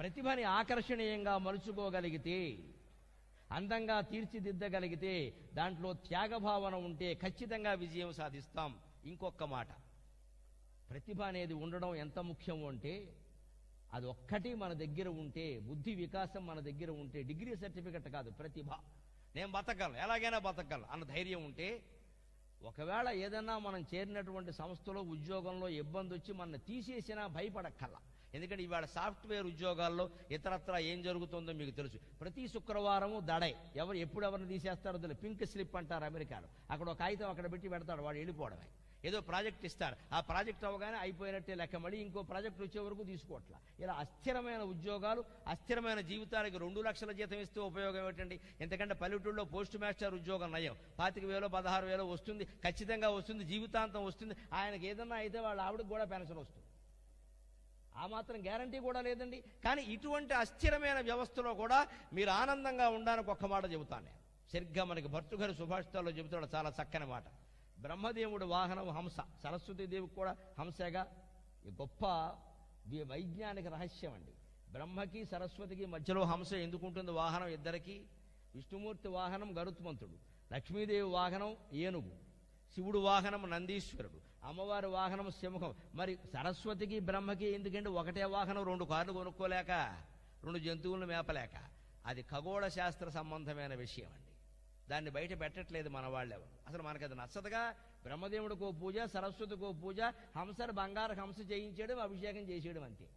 ప్రతిభని ఆకర్షణీయంగా మలుచుకోగలిగితే అందంగా తీర్చిదిద్దగలిగితే దాంట్లో త్యాగభావన ఉంటే ఖచ్చితంగా విజయం సాధిస్తాం ఇంకొక మాట ప్రతిభ అనేది ఉండడం ఎంత ముఖ్యం అంటే అది ఒక్కటి మన దగ్గర ఉంటే బుద్ధి వికాసం మన దగ్గర ఉంటే డిగ్రీ సర్టిఫికెట్ కాదు ప్రతిభ నేను బతకగలను ఎలాగైనా బతకగలను అన్న ధైర్యం ఉంటే ఒకవేళ ఏదన్నా మనం చేరినటువంటి సంస్థలో ఉద్యోగంలో ఇబ్బంది వచ్చి మన తీసేసినా భయపడక్కల్లా ఎందుకంటే ఇవాళ సాఫ్ట్వేర్ ఉద్యోగాల్లో ఇతరత్ర ఏం జరుగుతుందో మీకు తెలుసు ప్రతి శుక్రవారము దడై ఎవరు ఎప్పుడు ఎవరిని తీసేస్తారో తెలియదు పింక్ స్లిప్ అంటారు అమెరికాలో అక్కడ ఒక కాగితం అక్కడ పెట్టి పెడతాడు వాడు వెళ్ళిపోవడమే ఏదో ప్రాజెక్ట్ ఇస్తారు ఆ ప్రాజెక్ట్ అవగానే అయిపోయినట్టే లెక్క మళ్ళీ ఇంకో ప్రాజెక్ట్ వచ్చే వరకు తీసుకోవట్లా ఇలా అస్థిరమైన ఉద్యోగాలు అస్థిరమైన జీవితానికి రెండు లక్షల జీతం ఇస్తే ఉపయోగం ఏమిటండి ఎందుకంటే పల్లెటూరులో పోస్ట్ మాస్టర్ ఉద్యోగం నయం పాతిక వేలో పదహారు వేలో వస్తుంది ఖచ్చితంగా వస్తుంది జీవితాంతం వస్తుంది ఆయనకి ఏదన్నా అయితే వాళ్ళ ఆవిడకి కూడా పెన్షన్ వస్తుంది ఆ మాత్రం గ్యారంటీ కూడా లేదండి కానీ ఇటువంటి అస్థిరమైన వ్యవస్థలో కూడా మీరు ఆనందంగా ఉండడానికి ఒక్క మాట చెబుతాను నేను సరిగ్గా మనకి భర్తృగారి సుభాషితాల్లో చెబుతాడు చాలా చక్కని మాట బ్రహ్మదేవుడు వాహనం హంస సరస్వతీదేవికి కూడా హంసగా ఈ గొప్ప వి- వైజ్ఞానిక రహస్యం అండి బ్రహ్మకి సరస్వతికి మధ్యలో హంస ఎందుకుంటుంది వాహనం ఇద్దరికి విష్ణుమూర్తి వాహనం గరుత్మంతుడు లక్ష్మీదేవి వాహనం ఏనుగు శివుడు వాహనం నందీశ్వరుడు అమ్మవారి వాహనం సింహం మరి సరస్వతికి బ్రహ్మకి ఎందుకంటే ఒకటే వాహనం రెండు కార్లు కొనుక్కోలేక రెండు జంతువులను మేపలేక అది ఖగోళ శాస్త్ర సంబంధమైన విషయం అండి దాన్ని బయట పెట్టట్లేదు మన వాళ్ళెవరు అసలు మనకి అది నచ్చదుగా బ్రహ్మదేవుడికో పూజ సరస్వతికో పూజ హంసను బంగారు హంస చేయించడం అభిషేకం చేసేయడం అంతే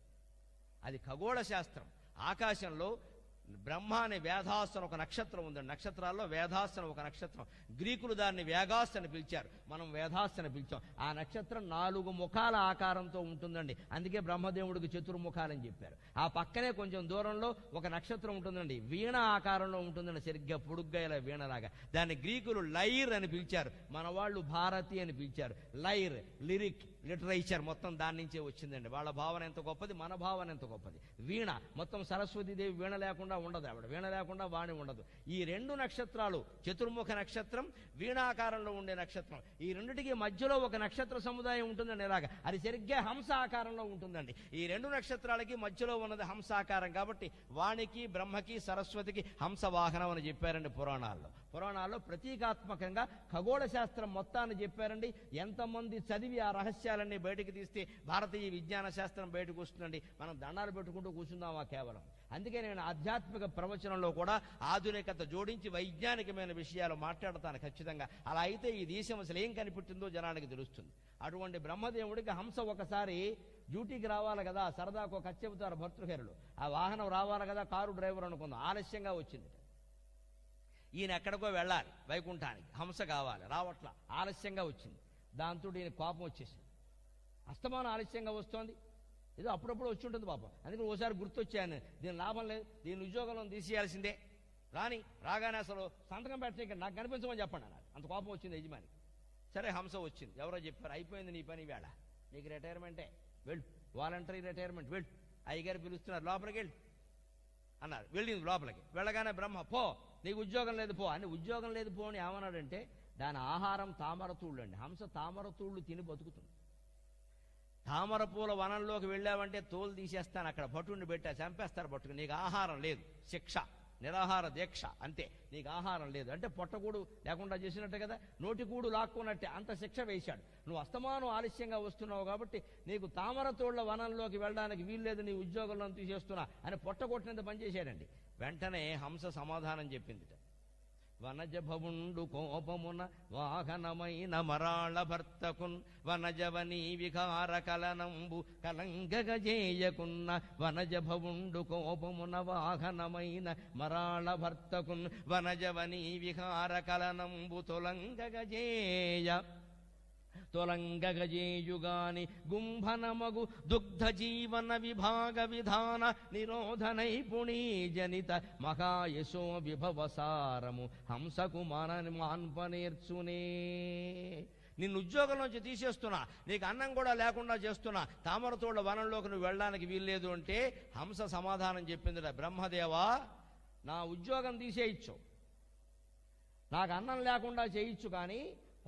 అది ఖగోళ శాస్త్రం ఆకాశంలో బ్రహ్మ అనే వేధాస్ అని ఒక నక్షత్రం ఉందండి నక్షత్రాల్లో వేధాస్ అని ఒక నక్షత్రం గ్రీకులు దాన్ని వేగాస్ అని పిలిచారు మనం వేధాస్ అని పిలిచాం ఆ నక్షత్రం నాలుగు ముఖాల ఆకారంతో ఉంటుందండి అందుకే బ్రహ్మదేవుడికి చతుర్ముఖాలని చెప్పారు ఆ పక్కనే కొంచెం దూరంలో ఒక నక్షత్రం ఉంటుందండి వీణ ఆకారంలో ఉంటుందండి సరిగ్గా పొడుగ్గా ఇలా వీణలాగా దాన్ని గ్రీకులు లైర్ అని పిలిచారు మన వాళ్ళు భారతి అని పిలిచారు లైర్ లిరిక్ లిటరేచర్ మొత్తం దాని నుంచే వచ్చిందండి వాళ్ళ భావన ఎంత గొప్పది మన భావన ఎంత గొప్పది వీణ మొత్తం సరస్వతీదేవి వీణ లేకుండా ఉండదు ఆవిడ వీణ లేకుండా వాణి ఉండదు ఈ రెండు నక్షత్రాలు చతుర్ముఖ నక్షత్రం వీణాకారంలో ఉండే నక్షత్రం ఈ రెండిటికి మధ్యలో ఒక నక్షత్ర సముదాయం ఉంటుందండి ఇలాగ అది సరిగ్గా హంస ఆకారంలో ఉంటుందండి ఈ రెండు నక్షత్రాలకి మధ్యలో ఉన్నది హంస ఆకారం కాబట్టి వాణికి బ్రహ్మకి సరస్వతికి హంస వాహనం అని చెప్పారండి పురాణాల్లో పురాణాల్లో ప్రతీకాత్మకంగా ఖగోళ శాస్త్రం మొత్తాన్ని చెప్పారండి ఎంతమంది చదివి ఆ రహస్యాలన్నీ బయటికి తీస్తే భారతీయ విజ్ఞాన శాస్త్రం బయటకు వస్తుందండి మనం దండాలు పెట్టుకుంటూ కూర్చుందామా కేవలం అందుకే నేను ఆధ్యాత్మిక ప్రవచనంలో కూడా ఆధునికత జోడించి వైజ్ఞానికమైన విషయాలు మాట్లాడతాను ఖచ్చితంగా అలా అయితే ఈ దేశం అసలు ఏం కనిపెట్టిందో జనానికి తెలుస్తుంది అటువంటి బ్రహ్మదేవుడికి హంస ఒకసారి డ్యూటీకి రావాలి కదా సరదాకు ఒక కథ చెబుతారు భర్తృహరులు ఆ వాహనం రావాలి కదా కారు డ్రైవర్ అనుకుందాం ఆలస్యంగా వచ్చింది ఈయన ఎక్కడికో వెళ్ళాలి వైకుంఠానికి హంస కావాలి రావట్లా ఆలస్యంగా వచ్చింది దాంతో ఈయన కోపం వచ్చేసింది అస్తమానం ఆలస్యంగా వస్తోంది ఏదో అప్పుడప్పుడు వచ్చి ఉంటుంది పాపం అందుకని ఓసారి గుర్తొచ్చాను దీని లాభం లేదు దీని ఉద్యోగంలో తీసేయాల్సిందే రాని రాగానే అసలు సంతకం పెట్టే నాకు కనిపించమని చెప్పండి అన్నారు అంత కోపం వచ్చింది యజమానికి సరే హంస వచ్చింది ఎవరో చెప్పారు అయిపోయింది నీ పని వేళ నీకు రిటైర్మెంటే వెళ్ళు వాలంటరీ రిటైర్మెంట్ వెళ్ళు అయ్యగారు పిలుస్తున్నారు లోపలికి వెళ్ళు అన్నారు వెళ్ళింది లోపలికి వెళ్ళగానే బ్రహ్మ పో నీకు ఉద్యోగం లేదు పో అని ఉద్యోగం లేదు పో అని ఏమన్నాడంటే దాని ఆహారం తామరతూళ్ళు అండి హంస తామరతూళ్ళు తిని బతుకుతుంది తామర పూల వనంలోకి వెళ్ళావంటే తోలు తీసేస్తాను అక్కడ భటుడిని పెట్టా చంపేస్తారు భట్టుకు నీకు ఆహారం లేదు శిక్ష నిరాహార దీక్ష అంతే నీకు ఆహారం లేదు అంటే పొట్టకూడు లేకుండా చేసినట్టే కదా నోటికూడు లాక్కున్నట్టే అంత శిక్ష వేశాడు నువ్వు అస్తమానం ఆలస్యంగా వస్తున్నావు కాబట్టి నీకు తామర తోళ్ల వనంలోకి వెళ్ళడానికి వీల్లేదు నీ ఉద్యోగంలో తీసేస్తున్నా అని పొట్టగొట్టినంత పనిచేశాడండి వెంటనే హంస సమాధానం చెప్పింది వనజ భవుండు కోపమున వాహనమైన మరాళ భర్తకున్ వనజవని వికార కలనంబు కలంగగజేయకున్న వనజ భవుండు కోపమున వాహనమైన మరాళ భర్తకున్ వనజవని విహార కలనంబు తొలంగగజేయ తొలంగగజేయుగాని గుంభనమగు దుగ్ధ జీవన విభాగ విధాన నిరోధ నైపుణీ జనిత మహాయశో విభవసారము హంసకు మన మాన్పనేర్చునే నిన్ను ఉద్యోగం నుంచి తీసేస్తున్నా నీకు అన్నం కూడా లేకుండా చేస్తున్నా తామరతోళ్ళ వనంలోకి నువ్వు వెళ్ళడానికి వీల్లేదు అంటే హంస సమాధానం చెప్పింది బ్రహ్మదేవా నా ఉద్యోగం తీసేయచ్చు నాకు అన్నం లేకుండా చేయించు కానీ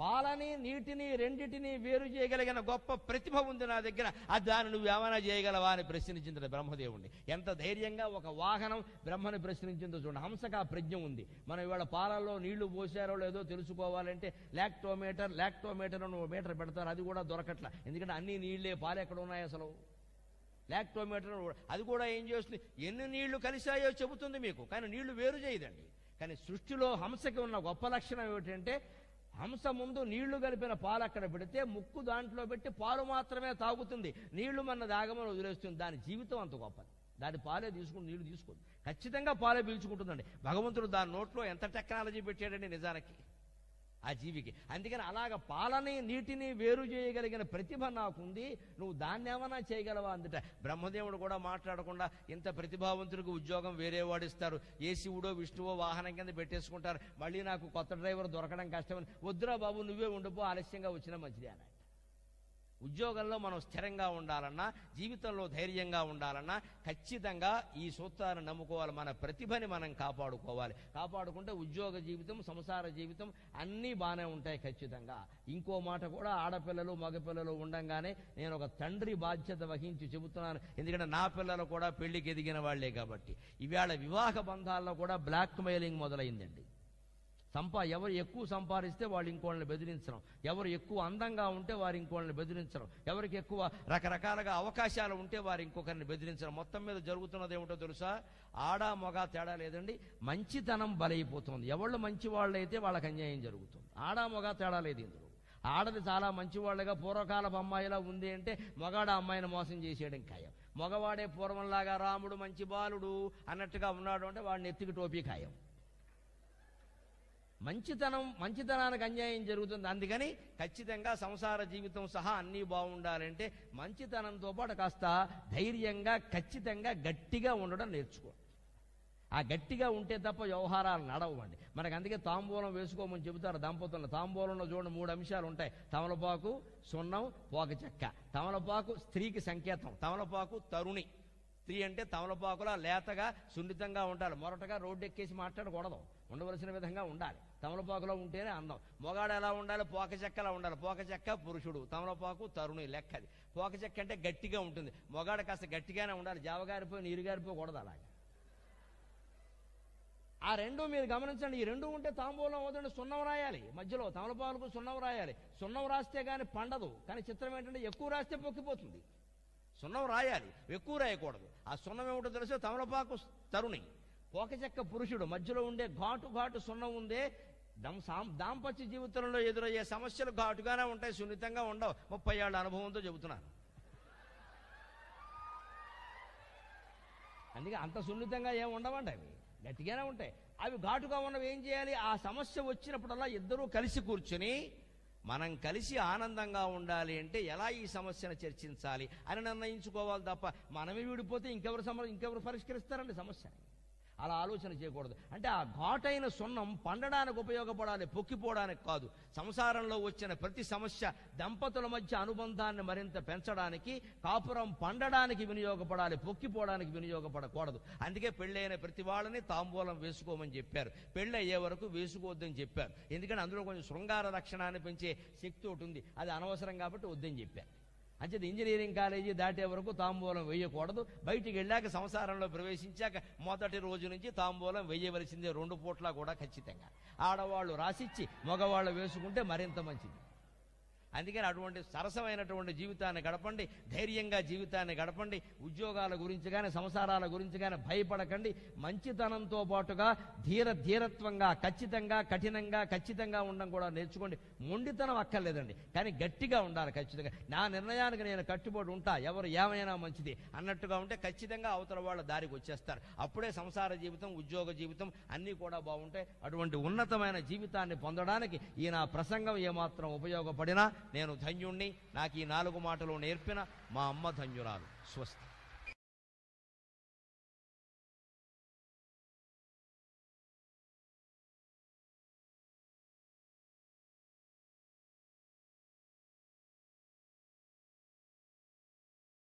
పాలని నీటిని రెండిటిని వేరు చేయగలిగిన గొప్ప ప్రతిభ ఉంది నా దగ్గర అది దాన్ని నువ్వు ఏమైనా చేయగలవా అని ప్రశ్నించింది బ్రహ్మదేవుణ్ణి ఎంత ధైర్యంగా ఒక వాహనం బ్రహ్మని ప్రశ్నించిందో చూడండి హంసకు ఆ ప్రజ్ఞ ఉంది మనం ఇవాళ పాలల్లో నీళ్లు పోసారో లేదో తెలుసుకోవాలంటే లాక్టోమీటర్ లాక్టోమీటర్ అని ఓ మీటర్ పెడతారు అది కూడా దొరకట్ల ఎందుకంటే అన్ని నీళ్ళే పాలు ఎక్కడ ఉన్నాయి అసలు లాక్టోమీటర్ అది కూడా ఏం చేస్తుంది ఎన్ని నీళ్లు కలిశాయో చెబుతుంది మీకు కానీ నీళ్లు వేరు చేయదండి కానీ సృష్టిలో హంసకి ఉన్న గొప్ప లక్షణం ఏమిటంటే హంస ముందు నీళ్లు కలిపిన పాలు అక్కడ పెడితే ముక్కు దాంట్లో పెట్టి పాలు మాత్రమే తాగుతుంది నీళ్లు మన దాగమని వదిలేస్తుంది దాని జీవితం అంత గొప్పది దాని పాలే తీసుకుని నీళ్లు తీసుకోదు ఖచ్చితంగా పాలే పీల్చుకుంటుందండి భగవంతుడు దాని నోట్లో ఎంత టెక్నాలజీ పెట్టాడండి నిజానికి ఆ జీవికి అందుకని అలాగ పాలని నీటిని వేరు చేయగలిగిన ప్రతిభ నాకుంది నువ్వు దాన్ని ఏమైనా చేయగలవా అందుట బ్రహ్మదేవుడు కూడా మాట్లాడకుండా ఇంత ప్రతిభావంతుడికి ఉద్యోగం వేరే వాడిస్తారు ఏ శివుడో విష్ణువో వాహనం కింద పెట్టేసుకుంటారు మళ్ళీ నాకు కొత్త డ్రైవర్ దొరకడం కష్టమని వద్దురా బాబు నువ్వే ఉండిపో ఆలస్యంగా వచ్చినా మంచిది అన్నాడు ఉద్యోగంలో మనం స్థిరంగా ఉండాలన్నా జీవితంలో ధైర్యంగా ఉండాలన్నా ఖచ్చితంగా ఈ సూత్రాన్ని నమ్ముకోవాలి మన ప్రతిభని మనం కాపాడుకోవాలి కాపాడుకుంటే ఉద్యోగ జీవితం సంసార జీవితం అన్నీ బాగానే ఉంటాయి ఖచ్చితంగా ఇంకో మాట కూడా ఆడపిల్లలు మగపిల్లలు ఉండంగానే నేను ఒక తండ్రి బాధ్యత వహించి చెబుతున్నాను ఎందుకంటే నా పిల్లలు కూడా పెళ్లికి ఎదిగిన వాళ్లే కాబట్టి ఇవాళ వివాహ బంధాల్లో కూడా బ్లాక్ మెయిలింగ్ మొదలైందండి సంపా ఎవరు ఎక్కువ సంపాదిస్తే వాళ్ళు ఇంకోళ్ళని బెదిరించడం ఎవరు ఎక్కువ అందంగా ఉంటే వారు ఇంకోళ్ళని బెదిరించడం ఎవరికి ఎక్కువ రకరకాలుగా అవకాశాలు ఉంటే వారు ఇంకొకరిని బెదిరించడం మొత్తం మీద జరుగుతున్నది ఏమిటో తెలుసా ఆడ మగ తేడా లేదండి మంచితనం బలైపోతుంది ఎవళ్ళు మంచి వాళ్ళైతే వాళ్ళకి అన్యాయం జరుగుతుంది ఆడ మగ తేడా లేదు ఇందులో ఆడది చాలా మంచివాళ్ళగా పూర్వకాలపు అమ్మాయిలా ఉంది అంటే మగాడ అమ్మాయిని మోసం చేసేయడం ఖాయం మగవాడే పూర్వంలాగా రాముడు మంచి బాలుడు అన్నట్టుగా ఉన్నాడు అంటే వాడిని ఎత్తికి టోపీ ఖాయం మంచితనం మంచితనానికి అన్యాయం జరుగుతుంది అందుకని ఖచ్చితంగా సంసార జీవితం సహా అన్నీ బాగుండాలంటే మంచితనంతో పాటు కాస్త ధైర్యంగా ఖచ్చితంగా గట్టిగా ఉండడం నేర్చుకో ఆ గట్టిగా ఉంటే తప్ప వ్యవహారాలు నడవండి మనకు అందుకే తాంబూలం వేసుకోమని చెబుతారు దంపతులను తాంబూలంలో చూడండి మూడు అంశాలు ఉంటాయి తమలపాకు సున్నం పోక చెక్క తమలపాకు స్త్రీకి సంకేతం తమలపాకు తరుణి స్త్రీ అంటే తమలపాకులా లేతగా సున్నితంగా ఉండాలి మొరటగా రోడ్డు ఎక్కేసి మాట్లాడకూడదు ఉండవలసిన విధంగా ఉండాలి తమలపాకులో ఉంటేనే అందం మొగాడు ఎలా ఉండాలి పోక చెక్కలా ఉండాలి పోక చెక్క పురుషుడు తమలపాకు తరుణి లెక్కది పోక చెక్క అంటే గట్టిగా ఉంటుంది మొగాడు కాస్త గట్టిగానే ఉండాలి జావగారిపోయి నీరు గారిపోకూడదు అలాగే ఆ రెండు మీరు గమనించండి ఈ రెండు ఉంటే తాంబూలం అవుతుంటే సున్నం రాయాలి మధ్యలో తమలపాకులకు సున్నం రాయాలి సున్నం రాస్తే కానీ పండదు కానీ చిత్రం ఏంటంటే ఎక్కువ రాస్తే పొక్కిపోతుంది సున్నం రాయాలి ఎక్కువ రాయకూడదు ఆ సున్నం ఏమిటో తెలుసు తమలపాకు తరుణి పోక చెక్క పురుషుడు మధ్యలో ఉండే ఘాటు ఘాటు సున్నం ఉందే దం సాం- దాంపత్య జీవితంలో ఎదురయ్యే సమస్యలు ఘాటుగానే ఉంటాయి సున్నితంగా ఉండవు ముప్పై ఏళ్ళ అనుభవంతో చెబుతున్నాను అందుకే అంత సున్నితంగా ఏమి ఉండవండి అవి గట్టిగానే ఉంటాయి అవి ఘాటుగా ఉన్నవి ఏం చేయాలి ఆ సమస్య వచ్చినప్పుడల్లా ఇద్దరూ కలిసి కూర్చుని మనం కలిసి ఆనందంగా ఉండాలి అంటే ఎలా ఈ సమస్యను చర్చించాలి అని నిర్ణయించుకోవాలి తప్ప మనమే విడిపోతే ఇంకెవరు సమ ఇంకెవరు పరిష్కరిస్తారండి సమస్యని అలా ఆలోచన చేయకూడదు అంటే ఆ ఘాటైన సున్నం పండడానికి ఉపయోగపడాలి పొక్కిపోవడానికి కాదు సంసారంలో వచ్చిన ప్రతి సమస్య దంపతుల మధ్య అనుబంధాన్ని మరింత పెంచడానికి కాపురం పండడానికి వినియోగపడాలి పొక్కిపోవడానికి వినియోగపడకూడదు అందుకే పెళ్ళైన ప్రతి వాళ్ళని తాంబూలం వేసుకోమని చెప్పారు పెళ్ళి అయ్యే వరకు వేసుకోవద్దని చెప్పారు ఎందుకంటే అందులో కొంచెం శృంగార లక్షణాన్ని పెంచే శక్తి ఒకటి ఉంది అది అనవసరం కాబట్టి వద్దని చెప్పారు అంచేది ఇంజనీరింగ్ కాలేజీ దాటే వరకు తాంబూలం వేయకూడదు బయటికి వెళ్ళాక సంసారంలో ప్రవేశించాక మొదటి రోజు నుంచి తాంబూలం వేయవలసిందే రెండు పూట్ల కూడా ఖచ్చితంగా ఆడవాళ్ళు రాసిచ్చి మగవాళ్ళు వేసుకుంటే మరింత మంచిది అందుకని అటువంటి సరసమైనటువంటి జీవితాన్ని గడపండి ధైర్యంగా జీవితాన్ని గడపండి ఉద్యోగాల గురించి కానీ సంసారాల గురించి కానీ భయపడకండి మంచితనంతో పాటుగా ధీర ధీరత్వంగా ఖచ్చితంగా కఠినంగా ఖచ్చితంగా ఉండడం కూడా నేర్చుకోండి మొండితనం అక్కర్లేదండి కానీ గట్టిగా ఉండాలి ఖచ్చితంగా నా నిర్ణయానికి నేను కట్టుబడి ఉంటా ఎవరు ఏమైనా మంచిది అన్నట్టుగా ఉంటే ఖచ్చితంగా అవతల వాళ్ళ దారికి వచ్చేస్తారు అప్పుడే సంసార జీవితం ఉద్యోగ జీవితం అన్నీ కూడా బాగుంటాయి అటువంటి ఉన్నతమైన జీవితాన్ని పొందడానికి ఈ నా ప్రసంగం ఏమాత్రం ఉపయోగపడినా నేను ధన్యుణ్ణి నాకు ఈ నాలుగు మాటలు నేర్పిన మా అమ్మ ధన్యురాలు స్వస్తి